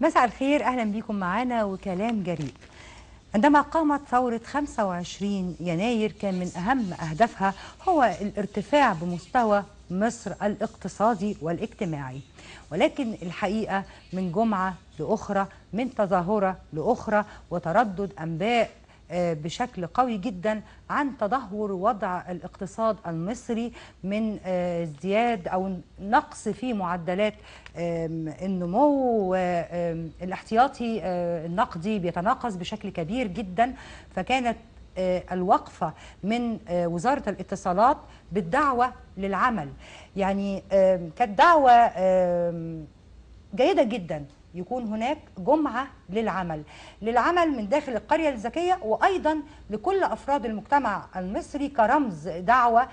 مساء الخير أهلا بكم معنا وكلام جريء عندما قامت ثورة 25 يناير كان من أهم أهدافها هو الارتفاع بمستوى مصر الاقتصادي والاجتماعي ولكن الحقيقة من جمعة لأخرى من تظاهرة لأخرى وتردد أنباء آه، بشكل قوي جدا عن تدهور وضع الاقتصاد المصري من آه، ازدياد او نقص في معدلات آم، النمو والاحتياطي آه، النقدي بيتناقص بشكل كبير جدا فكانت آه، الوقفة من آه، وزارة الاتصالات بالدعوة للعمل يعني آم، كانت دعوة آم، جيدة جدا يكون هناك جمعة للعمل للعمل من داخل القرية الذكية وأيضا لكل أفراد المجتمع المصري كرمز دعوة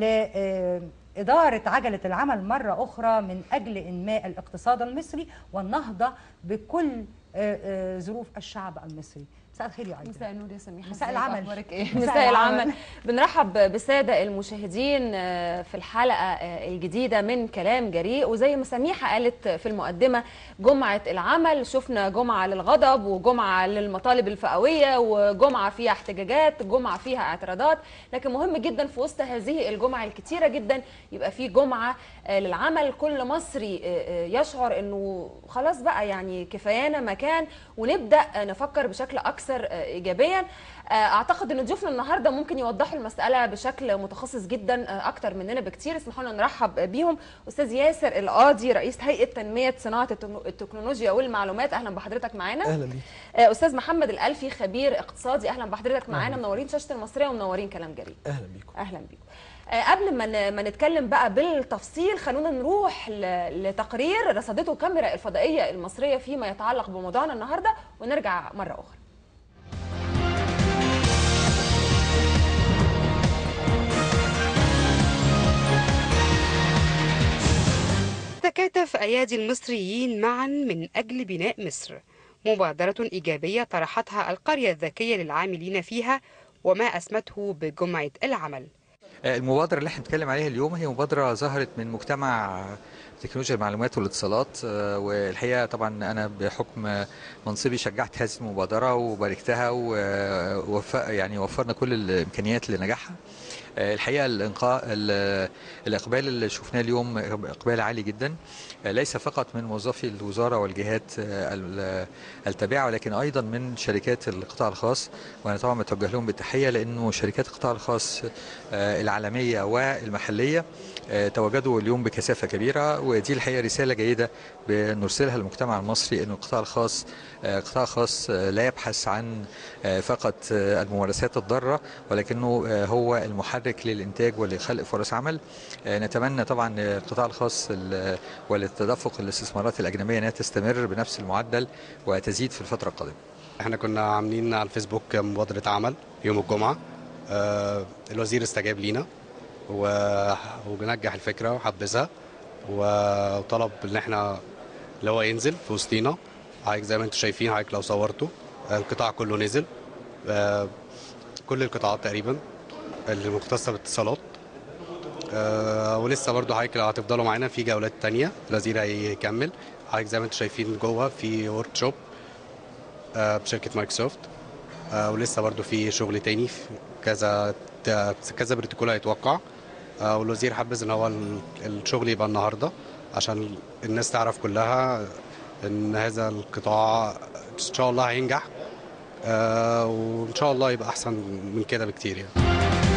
لإدارة عجلة العمل مرة أخرى من أجل إنماء الاقتصاد المصري والنهضة بكل آه، آه، ظروف الشعب المصري مساء الخير يا عيدة مساء النور يا سميحه مساء ازيك؟ العمل. اخبارك ايه مساء مساء العمل. العمل بنرحب بالساده المشاهدين آه، في الحلقه آه، الجديده من كلام جريء وزي ما سميحه قالت في المقدمه جمعه العمل شفنا جمعه للغضب وجمعه للمطالب الفئويه وجمعه فيها احتجاجات جمعه فيها اعتراضات لكن مهم جدا في وسط هذه الجمعه الكتيره جدا يبقى في جمعه آه، للعمل كل مصري آه، آه، يشعر انه خلاص بقى يعني كفايانا مكان ونبدا آه، نفكر بشكل اكثر آه، ايجابيا آه، اعتقد ان ضيوفنا النهارده ممكن يوضحوا المساله بشكل متخصص جدا آه، اكتر مننا بكتير اسمحوا لنا نرحب بيهم استاذ ياسر القاضي رئيس هيئه تنميه صناعه التكنو- التكنولوجيا والمعلومات اهلا بحضرتك معانا اهلا بيك آه، استاذ محمد الالفي خبير اقتصادي اهلا بحضرتك معانا منورين شاشه المصريه ومنورين كلام جريء اهلا بيكم اهلا بيكم آه، قبل ما ن- ما نتكلم بقى بالتفصيل خلونا نروح ل- لتقرير رصدته الكاميرا الفضائيه المصريه فيما يتعلق بموضوعنا النهارده ونرجع مره اخرى تكاتف أيادي المصريين معا من أجل بناء مصر مبادرة إيجابية طرحتها القرية الذكية للعاملين فيها وما أسمته بجمعة العمل المبادرة اللي احنا بنتكلم عليها اليوم هي مبادرة ظهرت من مجتمع تكنولوجيا المعلومات والاتصالات آه، والحقيقة طبعا أنا بحكم منصبي شجعت هذه المبادرة وباركتها ووفق يعني وفرنا كل الإمكانيات لنجاحها آه، الحقيقة الإنقاء ال- الإقبال اللي شفناه اليوم إقبال عالي جدا آه، ليس فقط من موظفي الوزارة والجهات آه، ال- التابعة ولكن أيضا من شركات القطاع الخاص وأنا طبعا بتوجه لهم بالتحية لأنه شركات القطاع الخاص آه، العالمية والمحلية آه، تواجدوا اليوم بكثافة كبيرة ودي الحقيقة رسالة جيدة بنرسلها للمجتمع المصري أن القطاع الخاص آه، قطاع خاص آه، لا يبحث عن آه، فقط آه، الممارسات الضارة ولكنه آه، هو المحرك للإنتاج ولخلق فرص عمل آه، نتمنى طبعا آه، القطاع الخاص ال- وللتدفق الاستثمارات الأجنبية أنها تستمر بنفس المعدل وتزيد في الفترة القادمة احنا كنا عاملين على الفيسبوك مبادرة عمل يوم الجمعة آه، الوزير استجاب لينا و- ونجح الفكرة وحبذها و- وطلب ان احنا اللي هو ينزل في وسطينا حضرتك زي ما انتم شايفين حضرتك لو صورته القطاع كله نزل آه، كل القطاعات تقريبا اللي مختصة بالاتصالات آه، ولسه برضه حضرتك لو هتفضلوا معانا في جولات تانية الوزير هيكمل حضرتك زي ما انتم شايفين جوه في ورك شوب آه، بشركه مايكروسوفت آه، ولسه برضو في شغل تاني في كذا كذا بروتوكول هيتوقع آه، والوزير حبذ ان هو ال- الشغل يبقى النهارده عشان الناس تعرف كلها ان هذا القطاع ان شاء الله هينجح آه، وان شاء الله يبقى احسن من كده بكتير يعني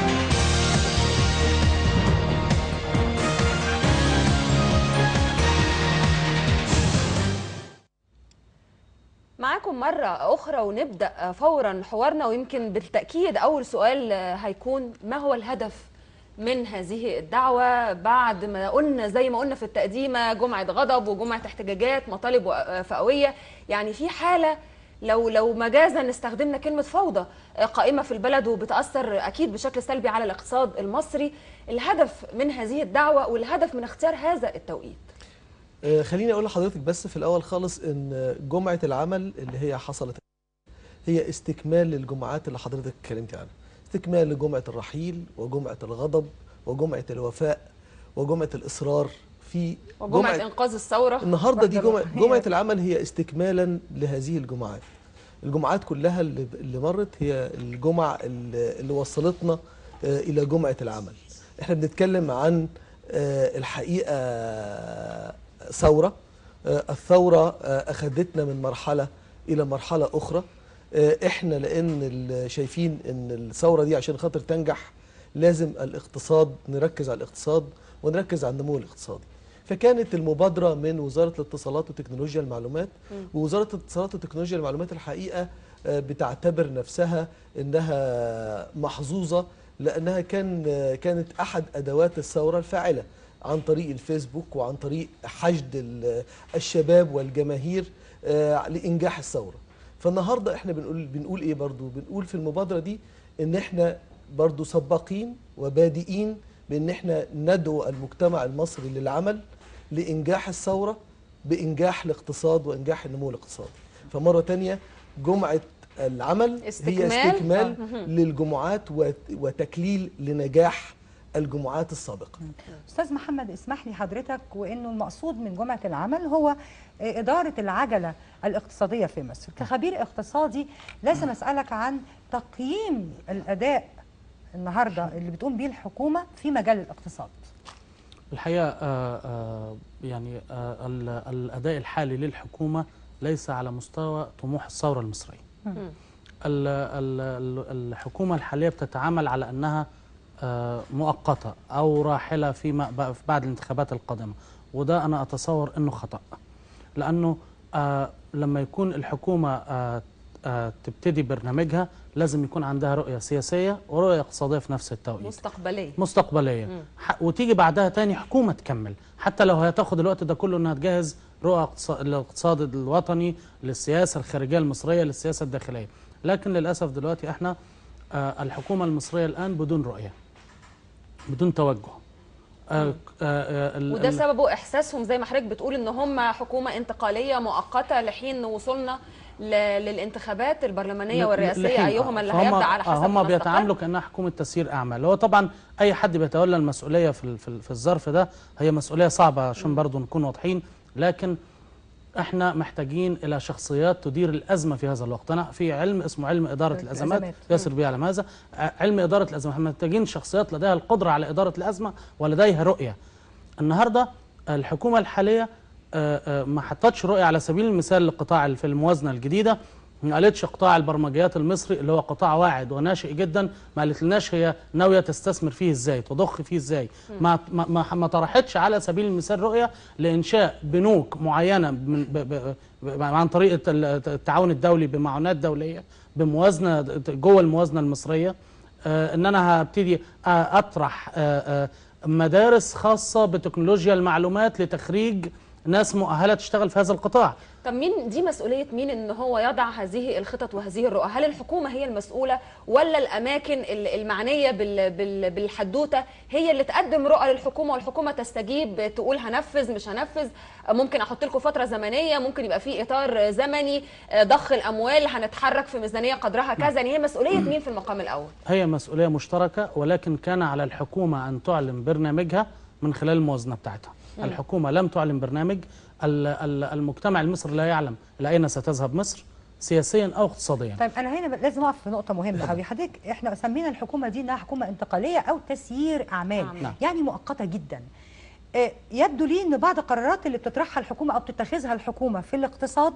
معاكم مرة أخرى ونبدأ فورا حوارنا ويمكن بالتأكيد أول سؤال هيكون ما هو الهدف من هذه الدعوة بعد ما قلنا زي ما قلنا في التقديمة جمعة غضب وجمعة احتجاجات مطالب فئوية يعني في حالة لو لو مجازا استخدمنا كلمة فوضى قائمة في البلد وبتأثر أكيد بشكل سلبي على الاقتصاد المصري الهدف من هذه الدعوة والهدف من اختيار هذا التوقيت آه، خليني اقول لحضرتك بس في الاول خالص ان جمعه العمل اللي هي حصلت هي استكمال للجمعات اللي حضرتك اتكلمتي عنها استكمال لجمعه الرحيل وجمعه الغضب وجمعه الوفاء وجمعه الاصرار في وجمعه انقاذ الثوره النهارده دي برضه جمعه هي- جمعه العمل هي استكمالا لهذه الجمعات الجمعات كلها اللي, اللي مرت هي الجمع اللي, اللي وصلتنا آه، الى جمعه العمل احنا بنتكلم عن آه، الحقيقه آه، ثوره آه، الثوره آه، اخذتنا من مرحله الى مرحله اخرى آه، احنا لان ال- شايفين ان الثوره دي عشان خاطر تنجح لازم الاقتصاد نركز على الاقتصاد ونركز على النمو الاقتصادي فكانت المبادرة من وزارة الاتصالات وتكنولوجيا المعلومات ووزارة الاتصالات وتكنولوجيا المعلومات الحقيقة آه، بتعتبر نفسها انها محظوظة لانها كان آه، كانت احد ادوات الثورة الفاعلة عن طريق الفيسبوك وعن طريق حشد ال- الشباب والجماهير آه، لانجاح الثورة فالنهارده احنا بنقول بنقول ايه برضو بنقول في المبادرة دي ان احنا برضو سباقين وبادئين بان احنا ندعو المجتمع المصري للعمل لانجاح الثوره بانجاح الاقتصاد وانجاح النمو الاقتصادي فمره تانية جمعه العمل استكمال. هي استكمال آه. مهم. للجمعات وت- وتكليل لنجاح الجمعات السابقه استاذ محمد اسمح لي حضرتك وانه المقصود من جمعه العمل هو آه، اداره العجله الاقتصاديه في مصر كخبير اقتصادي لازم اسالك عن تقييم الاداء النهارده اللي بتقوم بيه الحكومه في مجال الاقتصاد الحقيقة آه، آه، يعني آه، ال- الأداء الحالي للحكومة ليس على مستوى طموح الثورة المصرية ال- ال- ال- الحكومة الحالية بتتعامل على أنها آه، مؤقتة أو راحلة فيما ب- في بعد الانتخابات القادمة وده أنا أتصور أنه خطأ لأنه آه، لما يكون الحكومة آه، آه، تبتدي برنامجها لازم يكون عندها رؤية سياسية ورؤية اقتصادية في نفس التوقيت مستقبليه مستقبليه ح- وتيجي بعدها تاني حكومه تكمل حتى لو هتاخد الوقت ده كله انها تجهز رؤى اقتصا- الاقتصاد الوطني للسياسه الخارجيه المصريه للسياسه الداخليه لكن للاسف دلوقتي احنا آه الحكومه المصريه الان بدون رؤيه بدون توجه آه آه آه ال- وده ال- سببه احساسهم زي ما حضرتك بتقول ان هم حكومه انتقاليه مؤقته لحين وصولنا ل- للانتخابات البرلمانيه والرئاسيه لحين- ايهما اللي فهم- هيبدا على حسب هم ما بيتعاملوا نستقر. كانها حكومه تسيير اعمال هو طبعا اي حد بيتولى المسؤوليه في ال- في ال- في الظرف ده هي مسؤوليه صعبه عشان برضو نكون واضحين لكن احنا محتاجين الى شخصيات تدير الازمه في هذا الوقت انا في علم اسمه علم اداره الازمات الأزمات. ياسر بيه على هذا ع- علم اداره الازمه احنا محتاجين شخصيات لديها القدره على اداره الازمه ولديها رؤيه النهارده الحكومه الحاليه آه، آه، ما حطتش رؤيه على سبيل المثال للقطاع اللي في الموازنه الجديده ما قالتش قطاع البرمجيات المصري اللي هو قطاع واعد وناشئ جدا ما قالت لناش هي ناويه تستثمر فيه ازاي تضخ فيه ازاي ما ما ما, ما طرحتش على سبيل المثال رؤيه لانشاء بنوك معينه من ب ب ب عن طريق الت- التعاون الدولي بمعونات دوليه بموازنه جوه الموازنه المصريه آه، ان انا هبتدي آه، اطرح آه، آه، مدارس خاصه بتكنولوجيا المعلومات لتخريج ناس مؤهله تشتغل في هذا القطاع طب مين دي مسؤوليه مين ان هو يضع هذه الخطط وهذه الرؤى هل الحكومه هي المسؤوله ولا الاماكن ال- المعنيه بال بال بالحدوته هي اللي تقدم رؤى للحكومه والحكومه تستجيب تقول هنفذ مش هنفذ ممكن احط لكم فتره زمنيه ممكن يبقى في اطار زمني ضخ الاموال هنتحرك في ميزانيه قدرها كذا يعني هي مسؤوليه مين في المقام الاول هي مسؤوليه مشتركه ولكن كان على الحكومه ان تعلن برنامجها من خلال الموازنه بتاعتها الحكومه لم تعلن برنامج ال- ال- المجتمع المصري لا يعلم الى اين ستذهب مصر سياسيا او اقتصاديا طيب انا هنا لازم اقف في نقطه مهمه قوي حضرتك احنا سمينا الحكومه دي انها حكومه انتقاليه او تسيير اعمال نعم. يعني مؤقته جدا آه، يبدو لي ان بعض القرارات اللي بتطرحها الحكومه او بتتخذها الحكومه في الاقتصاد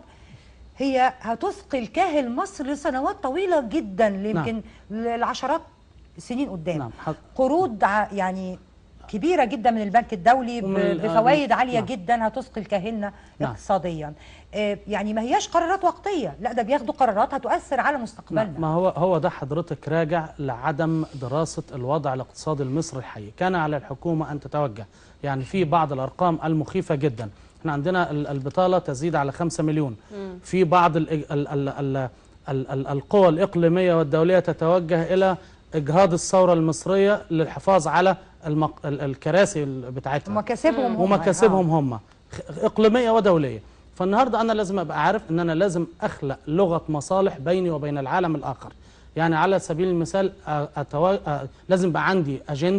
هي هتثقل كاهل مصر لسنوات طويله جدا يمكن لعشرات السنين قدام نعم حق- قروض ع- يعني كبيره جدا من البنك الدولي ب- ومن- بفوائد آه، عاليه نعم. جدا هتثقل كاهلنا نعم. اقتصاديا آه، يعني ما هياش قرارات وقتيه لا ده بياخدوا قرارات هتؤثر على مستقبلنا ما هو هو ده حضرتك راجع لعدم دراسه الوضع الاقتصادي المصري الحقيقي، كان على الحكومه ان تتوجه، يعني في بعض الارقام المخيفه جدا، احنا عندنا ال- البطاله تزيد على 5 مليون، في بعض ال ال ال ال ال ال القوى الاقليميه والدوليه تتوجه الى اجهاض الثوره المصريه للحفاظ على المق... ال- الكراسي ال- بتاعتها ومكاسبهم هم ومكاسبهم هم خ- اقليميه ودوليه فالنهارده انا لازم ابقى عارف ان انا لازم اخلق لغه مصالح بيني وبين العالم الاخر يعني على سبيل المثال أ- أتو... أ- لازم يبقى عندي اجنده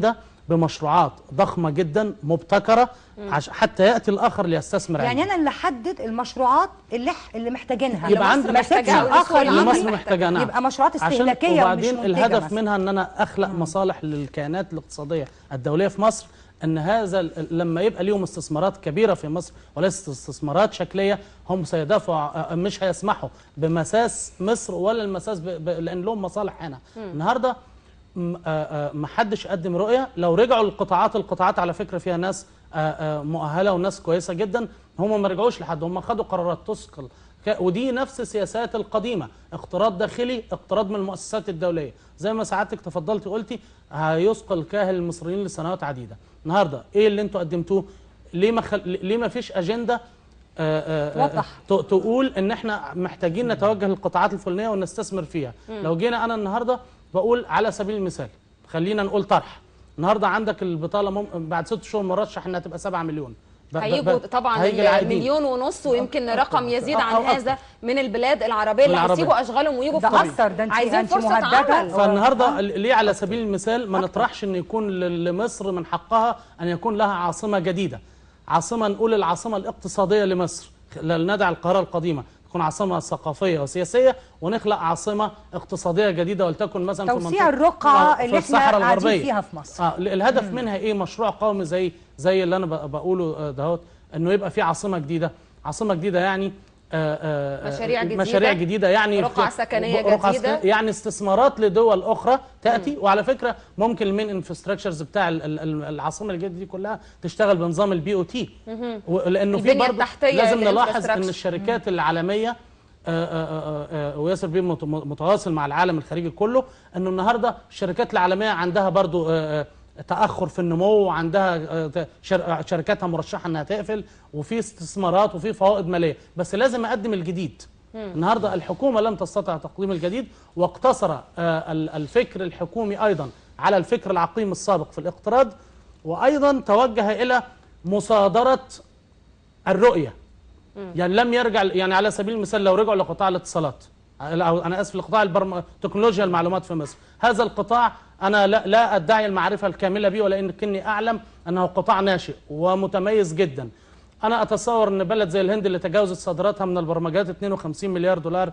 بمشروعات ضخمه جدا مبتكره عش حتى ياتي الاخر ليستثمر يعني عندنا. انا اللي احدد المشروعات اللي ح- اللي محتاجينها يبقى عندي ما اسيبش محتاجة أو الاخر اللي اللي يجي مصر محتاجاه نعم يبقى مشروعات عشان- استهلاكيه ومش وبعدين منتجه الهدف مثلاً. منها ان انا اخلق مصالح للكيانات الاقتصاديه الدوليه في مصر ان هذا ال- لما يبقى ليهم استثمارات كبيره في مصر وليست استثمارات شكليه هم سيدافعوا مش هيسمحوا بمساس مصر ولا المساس ب... ب... لان لهم مصالح هنا النهارده م- آه، آه، ما حدش قدم رؤيه لو رجعوا القطاعات القطاعات على فكره فيها ناس آه، آه، مؤهله وناس كويسه جدا هم ما رجعوش لحد هم خدوا قرارات تثقل ك- ودي نفس السياسات القديمه اقتراض داخلي اقتراض من المؤسسات الدوليه زي ما سعادتك تفضلتي قلتي هيثقل كاهل المصريين لسنوات عديده النهارده ايه اللي انتوا قدمتوه ليه ما خل... ليه ما فيش اجنده آه، آه، آه، توضح. ت- تقول ان احنا محتاجين نتوجه للقطاعات الفلانيه ونستثمر فيها لو جينا انا النهارده بقول على سبيل المثال خلينا نقول طرح النهارده عندك البطاله مم... بعد ست شهور مرشح انها تبقى 7 مليون ب- ب- هيجوا ب- طبعا هيجي العائدين. مليون ونص ويمكن رقم يزيد عن أو أكتر. هذا من البلاد العربيه اللي العربية. هيسيبوا اشغالهم ويجوا ده في مصر. أكتر، ده أنت- عايزين أنت فرصه مهددة. عمل فالنهارده ليه على سبيل المثال ما نطرحش ان يكون ل- لمصر من حقها ان يكون لها عاصمه جديده عاصمه نقول العاصمه الاقتصاديه لمصر لا ندع القاهره القديمه تكون عاصمه ثقافيه وسياسيه ونخلق عاصمه اقتصاديه جديده ولتكن مثلا في توسيع منطقة- الرقعة في اللي احنا الصحراء قاعدين الغربيه فيها في مصر. اه الهدف منها ايه مشروع قومي زي زي اللي انا ب- بقوله آه، دهوت انه يبقى في عاصمه جديده عاصمه جديده يعني آه، آه، آه، مشاريع جديدة، مشاريع جديده يعني رقعة في- سكنية رقعة جديدة. سكنية يعني استثمارات لدول اخرى تاتي وعلى فكره ممكن المين انفراستراكشرز بتاع ال- ال- ال- العاصمه الجديده دي كلها تشتغل بنظام البي او تي لانه في البنية برضه التحتية لازم نلاحظ للinfrastructure. ان الشركات العالميه آه، آه، آه، آه، وياسر بيه مت- متواصل مع العالم الخارجي كله انه النهارده الشركات العالميه عندها برضو آه، آه، تاخر في النمو وعندها آه، ت- شر- شركاتها مرشحه انها تقفل وفي استثمارات وفي فوائد ماليه بس لازم اقدم الجديد النهارده الحكومه لم تستطع تقديم الجديد واقتصر آه، ال- الفكر الحكومي ايضا على الفكر العقيم السابق في الاقتراض وايضا توجه الى مصادره الرؤيه يعني لم يرجع يعني على سبيل المثال لو رجعوا لقطاع الاتصالات أو انا اسف لقطاع البرم... تكنولوجيا المعلومات في مصر هذا القطاع انا لا, لا ادعي المعرفه الكامله به ولكني اعلم انه قطاع ناشئ ومتميز جدا انا اتصور ان بلد زي الهند اللي تجاوزت صادراتها من البرمجات 52 مليار دولار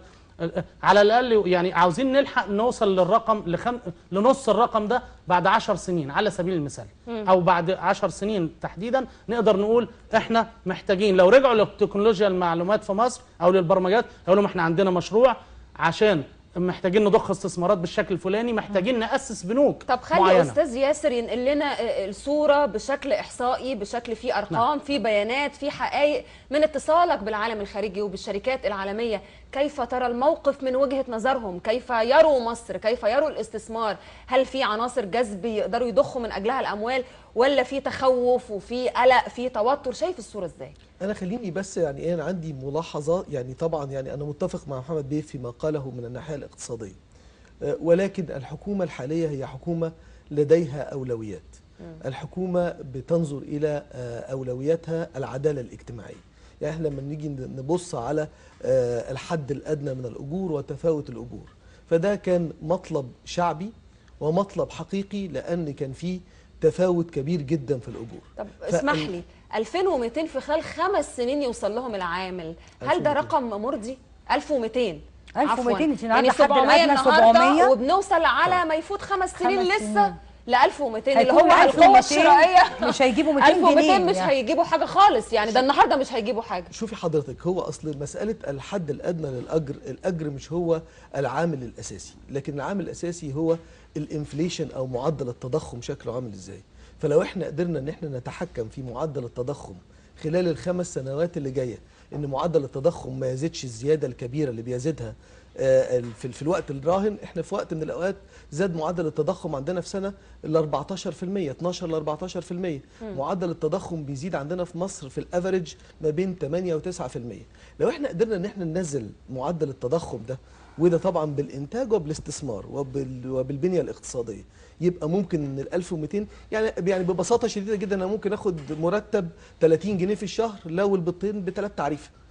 على الاقل يعني عاوزين نلحق نوصل للرقم لخم... لنص الرقم ده بعد 10 سنين على سبيل المثال او بعد 10 سنين تحديدا نقدر نقول احنا محتاجين لو رجعوا لتكنولوجيا المعلومات في مصر او للبرمجات يقولوا احنا عندنا مشروع عشان محتاجين نضخ استثمارات بالشكل الفلاني محتاجين ناسس بنوك طب خلي معينة. استاذ ياسر ينقل لنا آه، الصوره بشكل احصائي بشكل فيه ارقام في بيانات في حقائق من اتصالك بالعالم الخارجي وبالشركات العالميه كيف ترى الموقف من وجهه نظرهم كيف يروا مصر كيف يروا الاستثمار هل في عناصر جذب يقدروا يضخوا من اجلها الاموال ولا في تخوف وفي قلق في توتر شايف الصوره ازاي انا خليني بس يعني ايه انا عندي ملاحظه يعني طبعا يعني انا متفق مع محمد بيه فيما قاله من الناحيه الاقتصاديه آه، ولكن الحكومه الحاليه هي حكومه لديها اولويات الحكومه بتنظر الى آه، اولوياتها العداله الاجتماعيه يعني احنا لما نيجي نبص على آه، الحد الادنى من الاجور وتفاوت الاجور فده كان مطلب شعبي ومطلب حقيقي لان كان فيه تفاوت كبير جدا في الاجور طب فال- اسمح لي 2200 في خلال خمس سنين يوصل لهم العامل هل ده 1200. رقم مرضي 1200 1200 عفواً. انت يعني النهارده حد 700 الادنى النهارده 700 وبنوصل على ما يفوت خمس سنين خمس لسه سنين. ل 1200 اللي هيكون هو القوه 1200 الشرائيه مش هيجيبوا 200 1200 جنيه مش يعني. هيجيبوا حاجه خالص يعني ده النهارده مش هيجيبوا حاجه شوفي حضرتك هو اصل مساله الحد الادنى للاجر الاجر مش هو العامل الاساسي لكن العامل الاساسي هو الانفليشن او معدل التضخم شكله عامل ازاي فلو احنا قدرنا ان احنا نتحكم في معدل التضخم خلال الخمس سنوات اللي جايه ان معدل التضخم ما يزيدش الزياده الكبيره اللي بيزيدها آه، في في الوقت الراهن احنا في وقت من الاوقات زاد معدل التضخم عندنا في سنه ل 14% 12 ل 14% معدل التضخم بيزيد عندنا في مصر في الافريج ما بين 8 و 9% لو احنا قدرنا ان احنا ننزل معدل التضخم ده وده طبعا بالانتاج وبالاستثمار وبال وبالبنيه الاقتصاديه يبقى ممكن ان ال 1200 يعني يعني ببساطه شديده جدا انا ممكن اخد مرتب 30 جنيه في الشهر لو البيضتين بثلاث تعريفه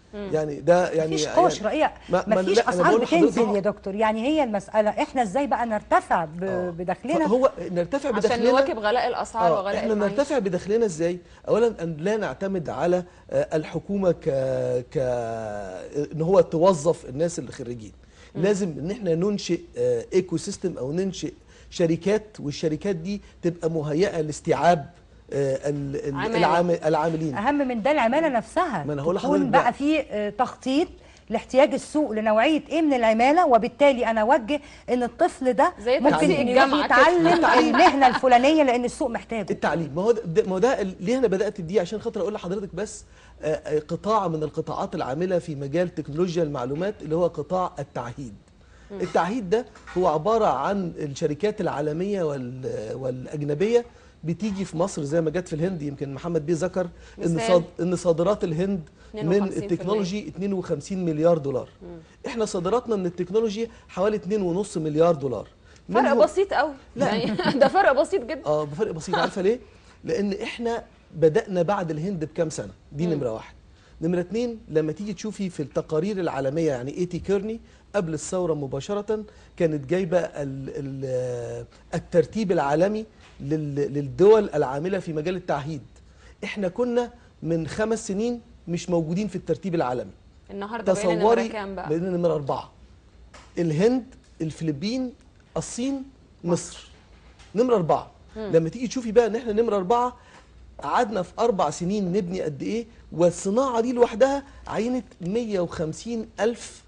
يعني ده يعني مفيش يعني قوش رأية ما- ما- مفيش لا، أنا اسعار بقول لحضرتك بتنزل هو- يا دكتور يعني هي المسألة احنا ازاي بقى نرتفع ب- بدخلنا هو نرتفع عشان بدخلنا نواكب غلاء الاسعار آه، وغلاء احنا المعيشه نرتفع بدخلنا ازاي اولا ان لا نعتمد على آه، الحكومه ك ك ان هو توظف الناس اللي خريجين لازم ان احنا ننشئ آه، ايكو سيستم او ننشئ شركات والشركات دي تبقى مهيئه لاستيعاب آه، ال- ال- عمالة. العام- العاملين اهم من ده العماله نفسها ما أنا هقول تكون لحضرتك بقى بقى. في آه، تخطيط لاحتياج السوق لنوعيه ايه من العماله وبالتالي انا اوجه ان الطفل ده زي ممكن تنسيق يروح الجامعة كده. يتعلم التعليم. المهنه الفلانيه لان السوق محتاجه التعليم ما هو ده- ده ما هو ده ال- ليه انا بدات بدي عشان خاطر اقول لحضرتك بس آه، آه، قطاع من القطاعات العامله في مجال تكنولوجيا المعلومات اللي هو قطاع التعهيد التعهيد ده هو عباره عن الشركات العالميه وال- والاجنبيه بتيجي في مصر زي ما جت في الهند يمكن محمد بيه ذكر ان مثال. صاد ان صادرات الهند من 52%. التكنولوجي 52 مليار دولار احنا صادراتنا من التكنولوجي حوالي 2.5 مليار دولار فرق منهم- بسيط قوي يعني ده فرق بسيط جدا اه بفرق بسيط عارفه ليه؟ لان احنا بدانا بعد الهند بكام سنه دي نمره واحد نمره اتنين لما تيجي تشوفي في التقارير العالميه يعني اي تي كيرني قبل الثوره مباشره كانت جايبه ال ال الترتيب العالمي لل للدول العامله في مجال التعهيد احنا كنا من خمس سنين مش موجودين في الترتيب العالمي النهارده بقينا نمرة تصوري كام بقى بقينا نمرة أربعة الهند الفلبين الصين مصر نمرة أربعة لما تيجي تشوفي بقى إن إحنا نمرة أربعة قعدنا في أربع سنين نبني قد إيه والصناعة دي لوحدها عينت 150 ألف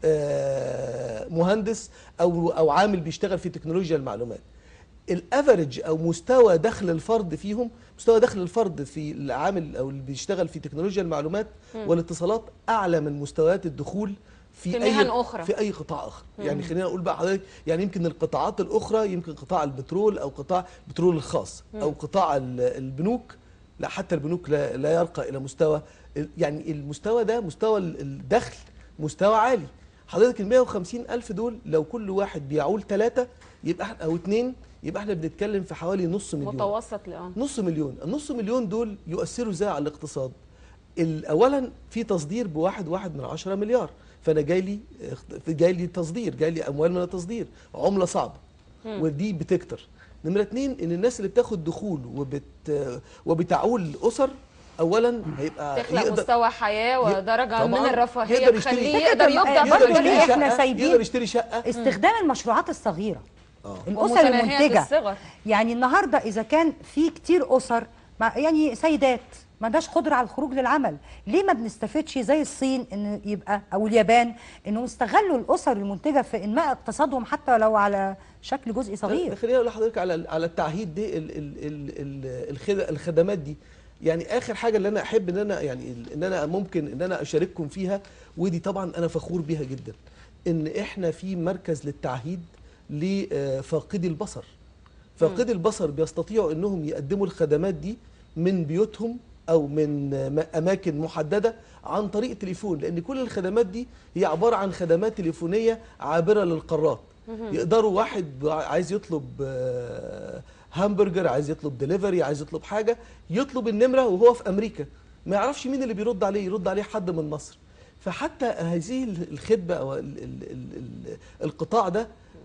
آه، مهندس أو أو عامل بيشتغل في تكنولوجيا المعلومات الافرج او مستوى دخل الفرد فيهم مستوى دخل الفرد في العامل او اللي بيشتغل في تكنولوجيا المعلومات والاتصالات اعلى من مستويات الدخول في, في اي مهن أخرى. في اي قطاع اخر يعني خلينا اقول بقى حضرتك يعني يمكن القطاعات الاخرى يمكن قطاع البترول او قطاع البترول الخاص او قطاع ال- البنوك لا حتى البنوك لا, لا يرقى الى مستوى ال- يعني المستوى ده مستوى ال- الدخل مستوى عالي حضرتك ال 150 ألف دول لو كل واحد بيعول ثلاثة يبقى احنا أو اتنين يبقى احنا بنتكلم في حوالي نص مليون متوسط لآن نص مليون النص مليون دول يؤثروا ازاي على الاقتصاد ال- اولا في تصدير بواحد واحد من عشرة مليار فانا جاي لي اخت- جاي لي تصدير جاي لي اموال من التصدير عمله صعبه ودي بتكتر نمره اتنين ان الناس اللي بتاخد دخول وبت وبتعول اسر اولا هيبقى تخلق مستوى حياه ودرجه من طبعاً. الرفاهيه يقدر يشتري- تخليه فكرة يقدر الم- يبدع يقدر يقدر في يشتري المجال يشتري إحنا شقه سايبين- يقدر يشتري شقه استخدام المشروعات الصغيره الاسر ومتناهية المنتجه الصغر. يعني النهارده اذا كان في كتير اسر مع- يعني سيدات ما عندهاش قدره على الخروج للعمل ليه ما بنستفدش زي الصين ان يبقى او اليابان انهم استغلوا الاسر المنتجه في انماء اقتصادهم حتى لو على شكل جزء صغير خليني اقول لحضرتك على على التعهيد دي ال ال ال ال الخد- الخدمات دي يعني اخر حاجه اللي انا احب ان انا يعني ان انا ممكن ان انا اشارككم فيها ودي طبعا انا فخور بيها جدا ان احنا في مركز للتعهيد لفاقدي البصر فاقدي البصر بيستطيعوا انهم يقدموا الخدمات دي من بيوتهم او من م- اماكن محدده عن طريق تليفون لان كل الخدمات دي هي عباره عن خدمات تليفونيه عابره للقارات يقدروا واحد عايز يطلب آه، همبرجر عايز يطلب دليفري عايز يطلب حاجه يطلب النمره وهو في امريكا ما يعرفش مين اللي بيرد عليه يرد عليه حد من مصر فحتى هذه الخدمه او ال ال ال ال القطاع ده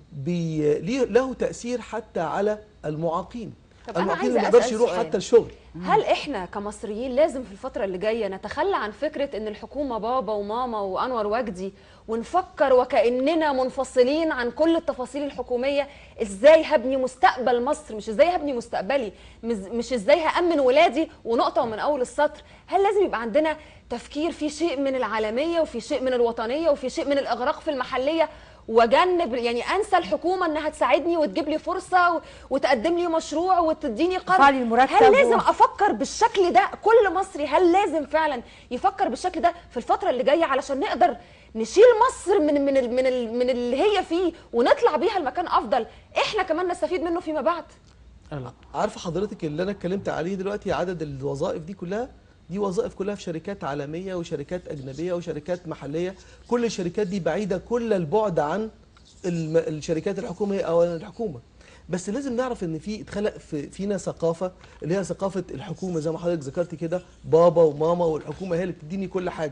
بي ليه- له تاثير حتى على المعاقين طب أنا المعاقين عايزة ما يقدرش أسأل يروح سؤال. حتى الشغل هل احنا كمصريين لازم في الفترة اللي جاية نتخلى عن فكرة ان الحكومة بابا وماما وانور وجدي ونفكر وكأننا منفصلين عن كل التفاصيل الحكومية ازاي هبني مستقبل مصر مش ازاي هبني مستقبلي مز- مش ازاي هأمن ولادي ونقطة ومن اول السطر هل لازم يبقى عندنا تفكير في شيء من العالمية وفي شيء من الوطنية وفي شيء من الاغراق في المحلية واجنب يعني انسى الحكومه انها تساعدني وتجيب لي فرصه و- وتقدم لي مشروع وتديني قرض تدفع لي المرتب هل لازم و- افكر بالشكل ده كل مصري هل لازم فعلا يفكر بالشكل ده في الفتره اللي جايه علشان نقدر نشيل مصر من من ال- من ال- من اللي هي فيه ونطلع بيها لمكان افضل احنا كمان نستفيد منه فيما بعد لا. عارفه حضرتك اللي انا اتكلمت عليه دلوقتي عدد الوظائف دي كلها دي وظائف كلها في شركات عالميه وشركات اجنبيه وشركات محليه كل الشركات دي بعيده كل البعد عن الم- الشركات الحكوميه او الحكومه بس لازم نعرف ان في اتخلق في فينا ثقافه اللي هي ثقافه الحكومه زي ما حضرتك ذكرت كده بابا وماما والحكومه هي اللي بتديني كل حاجه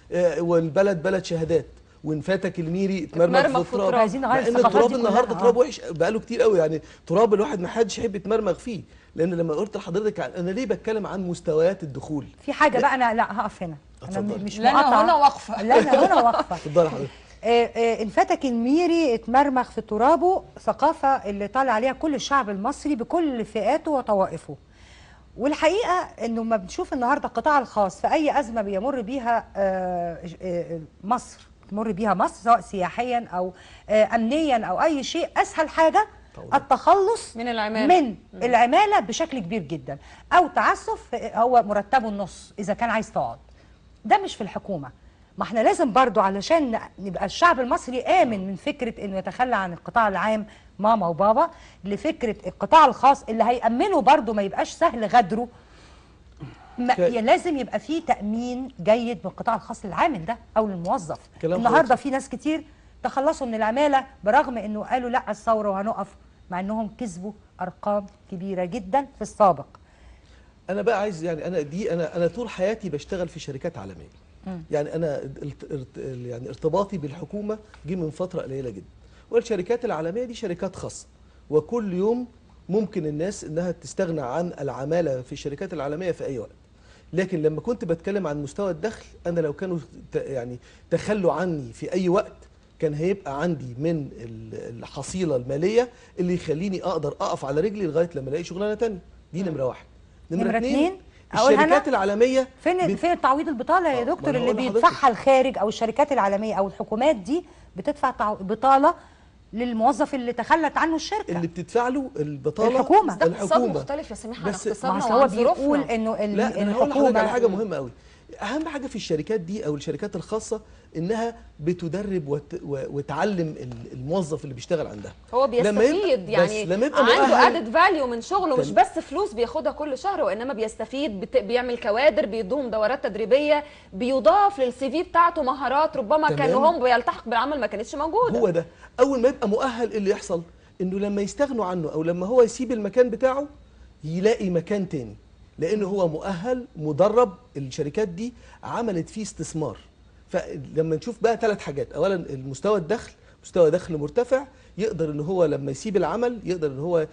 آه، والبلد بلد شهادات وان فاتك الميري اتمرمغ اتمرمغ في في التراب التراب. عايزين نغير مع ان الثقافات التراب دي النهارده كلها. تراب آه. وحش بقاله كتير قوي يعني تراب الواحد ما حدش يحب يتمرمغ فيه لان لما قلت لحضرتك عن- انا ليه بتكلم عن مستويات الدخول في حاجه بقى انا لا هقف هنا انا م- اتفضلي. مش لا، أنا مقاطعة. هنا واقفة. لا انا هنا واقفه اتفضلي حضرتك آه، آه، ان فاتك الميري اتمرمغ في ترابه ثقافه اللي طالع عليها كل الشعب المصري بكل فئاته وطوائفه والحقيقه انه ما بنشوف النهارده القطاع الخاص في اي ازمه بيمر بيها آه، آه، مصر تمر بيها مصر سواء سياحيا او آه، امنيا او اي شيء اسهل حاجه التخلص من العمالة. من العماله بشكل كبير جدا او تعسف هو مرتبه النص اذا كان عايز تقعد ده مش في الحكومه ما احنا لازم برضو علشان ن- نبقى الشعب المصري آمن من فكرة انه يتخلى عن القطاع العام ماما وبابا لفكرة القطاع الخاص اللي هيأمنه برضو ما يبقاش سهل غدره ما ك- ي- لازم يبقى فيه تأمين جيد من القطاع الخاص للعامل ده أو للموظف كلام النهاردة حضرتك. في ناس كتير تخلصوا من العمالة برغم انه قالوا لا الثورة وهنقف مع انهم كسبوا أرقام كبيرة جدا في السابق انا بقى عايز يعني انا دي انا انا طول حياتي بشتغل في شركات عالميه يعني انا الت- ارت- يعني ارتباطي بالحكومه جه من فتره قليله جدا والشركات العالميه دي شركات خاصه وكل يوم ممكن الناس انها تستغنى عن العماله في الشركات العالميه في اي وقت لكن لما كنت بتكلم عن مستوى الدخل انا لو كانوا ت- يعني تخلوا عني في اي وقت كان هيبقى عندي من ال- الحصيله الماليه اللي يخليني اقدر اقف على رجلي لغايه لما الاقي شغلانه تانية دي نمره واحد نمرة اتنين، أقولها الشركات أنا؟ العالمية فين بت- فين تعويض البطاله يا آه، ما دكتور أنا اللي هقول لحضرتك. بيدفعها الخارج او الشركات العالميه او الحكومات دي بتدفع تعو- بطاله للموظف اللي تخلت عنه الشركه اللي بتدفع له البطالة الحكومة. ده اقتصاد الحكومة مختلف يا سميحه عن بس- ما اقتصادنا أصل هو وعن بيقول ظروفنا انه ال- لا ده انا هقول لحضرتك على الحكومه حاجة مهمة قوي أهم حاجة في الشركات دي أو الشركات الخاصة إنها بتدرب وت... و- وتعلم ال- الموظف اللي بيشتغل عندها هو لما يبقى- بيستفيد بس يعني لما يبقى عنده مؤهل- ادد فاليو من شغله مش تمام. بس فلوس بياخدها كل شهر وانما بيستفيد بت... بيعمل كوادر بيدوهم دورات تدريبيه بيضاف للسي في بتاعته مهارات ربما تمام. كان وهم بيلتحق بالعمل ما كانتش موجوده هو ده أول ما يبقى مؤهل إيه اللي يحصل إنه لما يستغنوا عنه أو لما هو يسيب المكان بتاعه يلاقي مكان تاني لأنه هو مؤهل مدرب الشركات دي عملت فيه استثمار فلما نشوف بقى ثلاث حاجات أولا المستوى الدخل مستوى دخل مرتفع يقدر ان هو لما يسيب العمل يقدر ان هو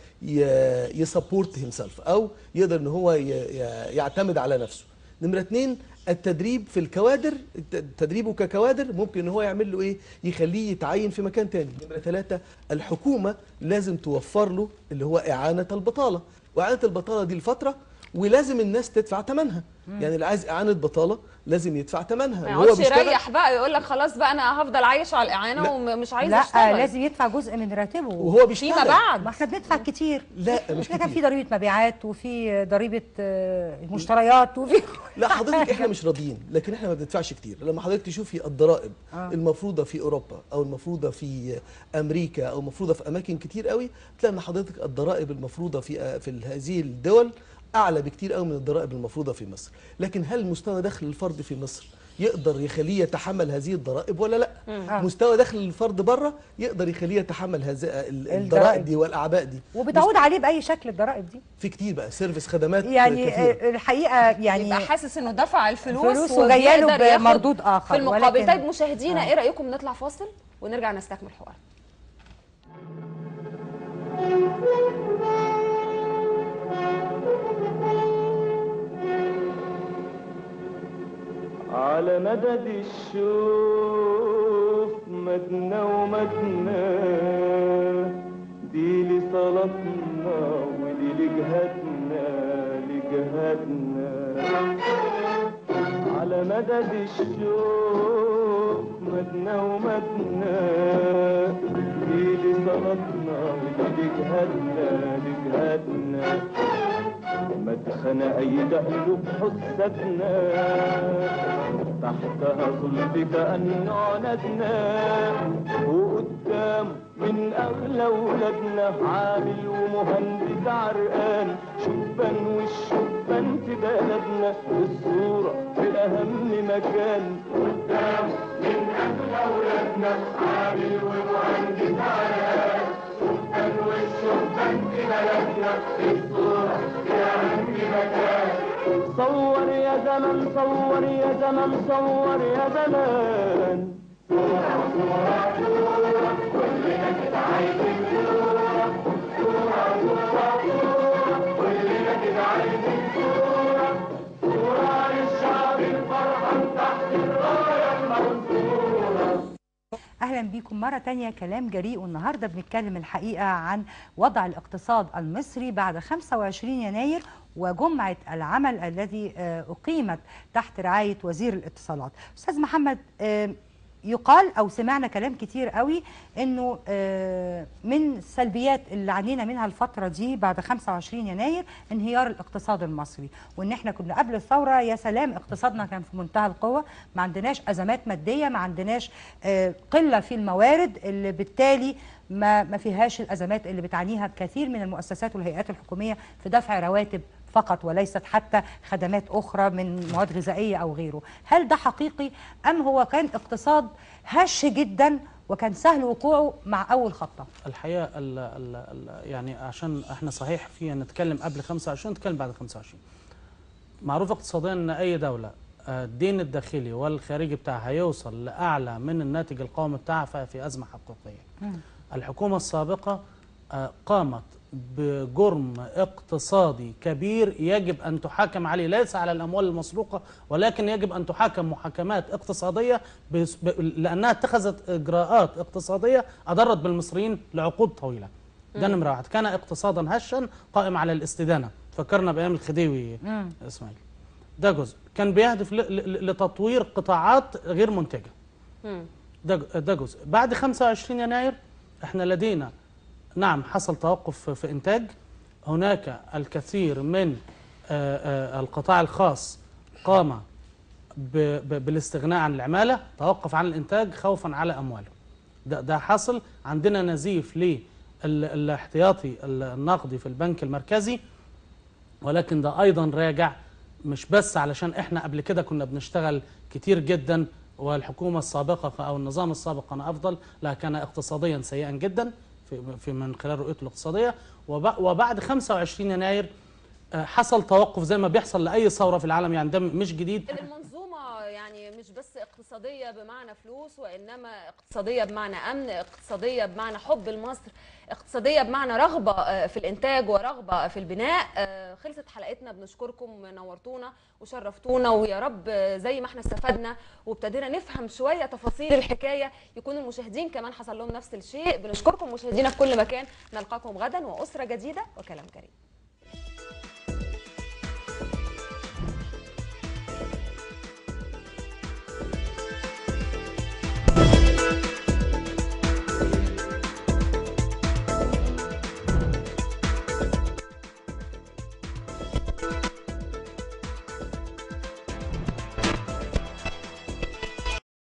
يسبورت هيمسلف او يقدر ان هو ي- ي- يعتمد على نفسه نمرة اتنين التدريب في الكوادر الت- تدريبه ككوادر ممكن ان هو يعمل له ايه يخليه يتعين في مكان تاني نمرة ثلاثة الحكومة لازم توفر له اللي هو اعانة البطالة واعانة البطالة دي لفترة ولازم الناس تدفع ثمنها يعني اللي عايز اعانة بطالة لازم يدفع ثمنها ما وهو يقعدش بيشتغل- يريح بقى يقول لك خلاص بقى انا هفضل عايش على الاعانه لا. ومش عايز لا اشتغل لازم يدفع جزء من راتبه وهو بيشتغل فيما بعد ما احنا بندفع كتير لا مش احنا كان في كتير ضريبه مبيعات وفي ضريبه آه، مشتريات وفي لا حضرتك احنا مش راضيين لكن احنا ما بندفعش كتير لما حضرتك تشوفي الضرائب آه. المفروضه في اوروبا او المفروضه في امريكا او المفروضه في اماكن كتير قوي تلاقي ان حضرتك الضرائب المفروضه في في هذه الدول اعلى بكتير قوي من الضرائب المفروضه في مصر لكن هل مستوى دخل الفرد في مصر يقدر يخليه يتحمل هذه الضرائب ولا لا آه. مستوى دخل الفرد بره يقدر يخليه يتحمل هذه ال- الضرائب الضرائب دي والاعباء دي وبتعود عليه باي شكل الضرائب دي في كتير بقى سيرفيس خدمات يعني كثيرة. آه، الحقيقه يعني يبقى حاسس انه دفع الفلوس فلوس وجايه له وبيقدر ياخد بمردود اخر في المقابل ولكن- طيب مشاهدينا آه. ايه رايكم نطلع فاصل ونرجع نستكمل الحوار على مدد الشوف مدنا ومدنا دي لصلاتنا ودي لجهتنا لجهتنا على مدد الشوف مدنا ومدنا دي لصلاتنا ودي لجهتنا لجهتنا مدخن أيد قلوب حسدنا تحتها صلب كأنه عنادنا وقدام من أغلى ولادنا عامل ومهندس عرقان شبان والشبان في بلدنا الصورة في أهم مكان قدام من أغلى ولادنا عامل ومهندس عرقان شبان والشبان في بلدنا الصورة في أهم مكان صور يا زمن صور يا زمن صور يا زمان اهلا بيكم مره تانية كلام جريء والنهارده بنتكلم الحقيقه عن وضع الاقتصاد المصري بعد 25 يناير وجمعه العمل الذي آه، اقيمت تحت رعايه وزير الاتصالات استاذ محمد آه، يقال او سمعنا كلام كتير قوي انه آه، من السلبيات اللي عانينا منها الفتره دي بعد 25 يناير انهيار الاقتصاد المصري وان احنا كنا قبل الثوره يا سلام اقتصادنا كان في منتهى القوه ما عندناش ازمات ماديه ما عندناش آه، قله في الموارد اللي بالتالي ما ما فيهاش الازمات اللي بتعانيها كثير من المؤسسات والهيئات الحكوميه في دفع رواتب فقط وليست حتى خدمات اخرى من مواد غذائيه او غيره هل ده حقيقي ام هو كان اقتصاد هش جدا وكان سهل وقوعه مع اول خطه الحقيقه ال ال ال يعني عشان احنا صحيح في نتكلم قبل 25 نتكلم بعد 25 معروف اقتصاديا ان اي دوله آه، الدين الداخلي والخارجي بتاعها يوصل لاعلى من الناتج القومي بتاعها ففي ازمه حقيقيه الحكومه السابقه آه، قامت بجرم اقتصادي كبير يجب ان تحاكم عليه ليس على الاموال المسروقه ولكن يجب ان تحاكم محاكمات اقتصاديه بس- ب- لانها اتخذت اجراءات اقتصاديه اضرت بالمصريين لعقود طويله. ده نمره واحد، كان اقتصادا هشا قائم على الاستدانه، فكرنا بايام الخديوي اسماعيل. ده جزء، كان بيهدف ل- ل- لتطوير قطاعات غير منتجه. ده ده جزء بعد 25 يناير احنا لدينا نعم حصل توقف في انتاج هناك الكثير من آه، آه، القطاع الخاص قام ب- ب- بالاستغناء عن العماله توقف عن الانتاج خوفا على امواله ده ده حصل عندنا نزيف للاحتياطي النقدي في البنك المركزي ولكن ده ايضا راجع مش بس علشان احنا قبل كده كنا بنشتغل كتير جدا والحكومه السابقه او النظام السابق كان افضل لا كان اقتصاديا سيئا جدا في, في من خلال رؤيته الاقتصاديه وب- وبعد 25 يناير آه، حصل توقف زي ما بيحصل لاي ثوره في العالم يعني ده مش جديد المنظومة يعني مش بس اقتصادية بمعنى فلوس وإنما اقتصادية بمعنى أمن اقتصادية بمعنى حب لمصر اقتصادية بمعنى رغبة آه، في الإنتاج ورغبة في البناء آه، خلصت حلقتنا بنشكركم نورتونا وشرفتونا ويا رب آه، زي ما احنا استفدنا وابتدينا نفهم شوية تفاصيل الحكاية يكون المشاهدين كمان حصل لهم نفس الشيء بنشكركم مشاهدينا في كل مكان نلقاكم غدا وأسرة جديدة وكلام كريم